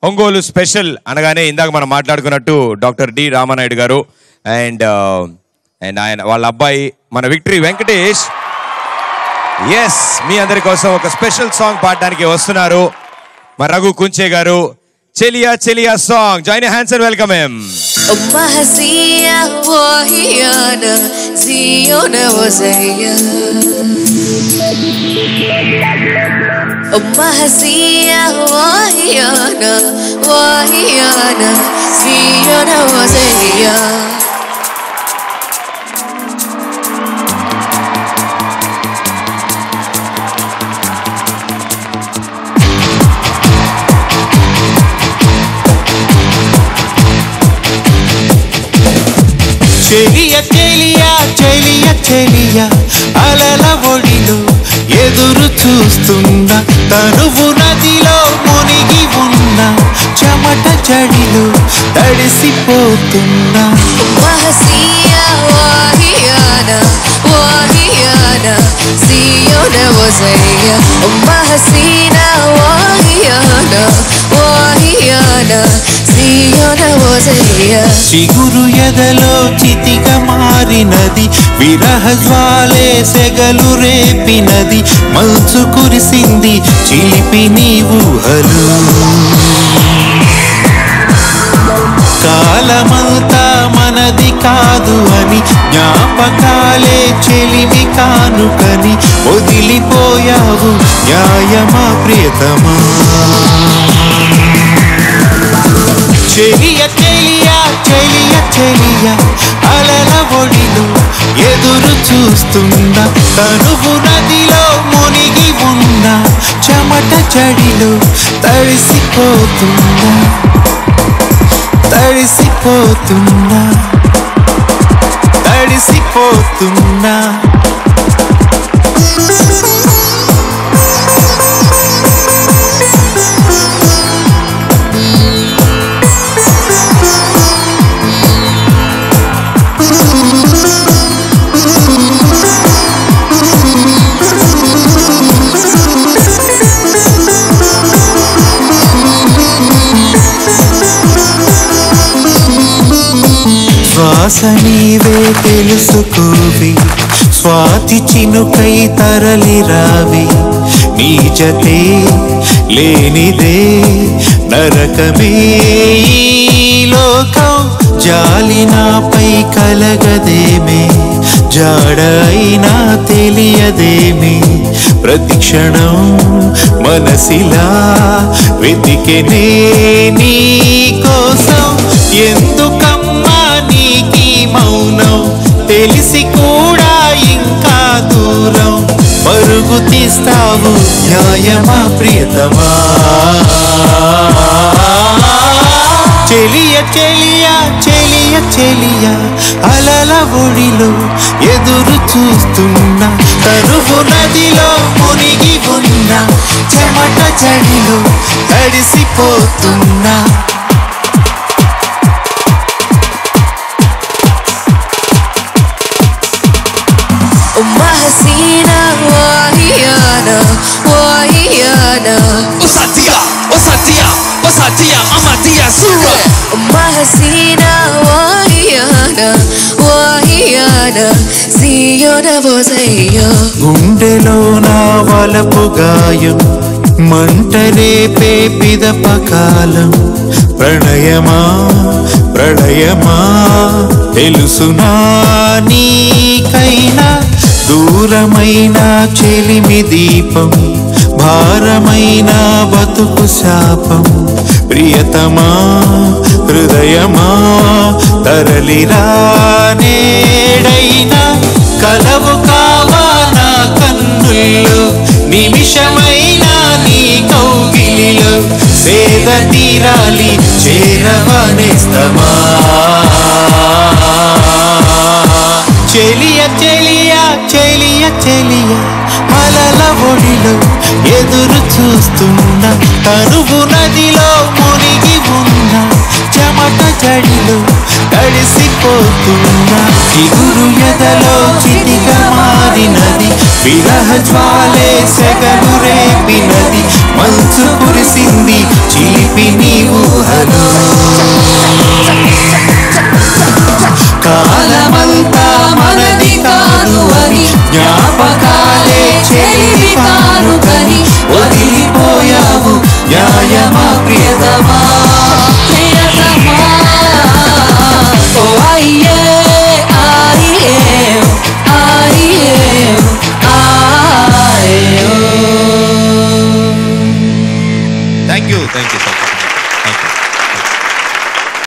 Ongole special అనగానే ఇందాక మనం మాట్లాడుకున్నట్టు డాక్టర్ డి రామానాయుడు గారు అండ్ అండ్ ఆయన వాళ్ళ అబ్బాయి మన విక్టరీ వెంకటేష్ ఎస్ మీ అందరి కోసం ఒక స్పెషల్ సాంగ్ పాడడానికి వస్తున్నారు మా రఘు కుంచే గారు Cheliya Cheliya song join hands and welcome ఎమ్ أما هسية وهي أنا زيونة وزية أما هسية وهي أنا وهي أنا زيونة وزية చెలియ చెలియ చెలియ చెలియ అలల ఒడిలో ఎదురు చూస్తున్న తనువు నదిలో మునిగి ఉన్న చెమట చడిలో తడిసిపోతున్నా أما هسية وهي أنا وهي أنا زيونة وزية أما هسينا وهي أنا وهي أنا زيونة وزية చిగురు ఎదలో చితిగా మారినది విరహ జ్వాలే సెగలు రేపినది మంచు కురిసింది చిలిపి నీవు హలు కాలమంతా మనది కాదు అని జ్ఞాపకాలే చెలిమి కానుకని వదిలిపోయావు న్యాయమా ప్రియతమా చెలియ చెలియ చెలియ చెలియ అలల ఒడిలో ఎదురు చూస్తున్న తనువు నదిలో మునిగి ఉన్న చెమట చడిలో తడిసిపోతున్నా తడిసిపోతున్నా తడిసిపోతున్నా శ్వాస నీవే తెలుసుకోవి స్వాతి చినుకై తరలి రావి నీ జతే లేనిదే నరకమే ఈ లోకం జాలి నాపై కలగదేమే జాడ అయినా తెలియదేమి ప్రతి క్షణం మనసిలా వెతికెనే నీ కోసం ఎందుకమ్మా నీకీ మౌనం తెలిసి కూడా ఇంకా దూరం పరుగు తీస్తావు న్యాయమా ప్రియతమా చెలియ చెలియ చెలియ చెలియ అలల ఒడిలో ఎదురు చూస్తున్న తరువు నదిలో మునిగి ఉన్న చెమట చడిలో తడిసిపోతున్నా أما هسينا وهي أنا وهي أنا Osatia, Osatia, Osatia, Amatia, Sura. أما هسينا وهي أنا وهي أنا زيونة وزية గుండెలో నా వలపు గాయం మంట రేపే పిదపకాలం ప్రణయమా ప్రళయమా తెలుసునా నీకైనా దూరమైన చెలిమి దీపం భారమైన బతుకు శాపం ప్రియతమా హృదయమా తరలిరా నేడైనా కలవు కావా నా కన్నుల్లో నిమిషమైనా నీ కౌగిలిలో సేద తీరాలి చేరవనేస్తమా చెలియ చెలియ చెలియ చెలియ అలల ఒడిలో ఎదురు చూస్తున్న తనువు నదిలో మునిగి ఉన్న చెమట జడిలో తడిసిపోతున్నా చిగురు ఎదలో చితిగా మారినది విరహ జ్వాలే సెగలు రేపినది మంచు కురిసింది చిలిపి నీవు ప్రియతమా ప్రియతమా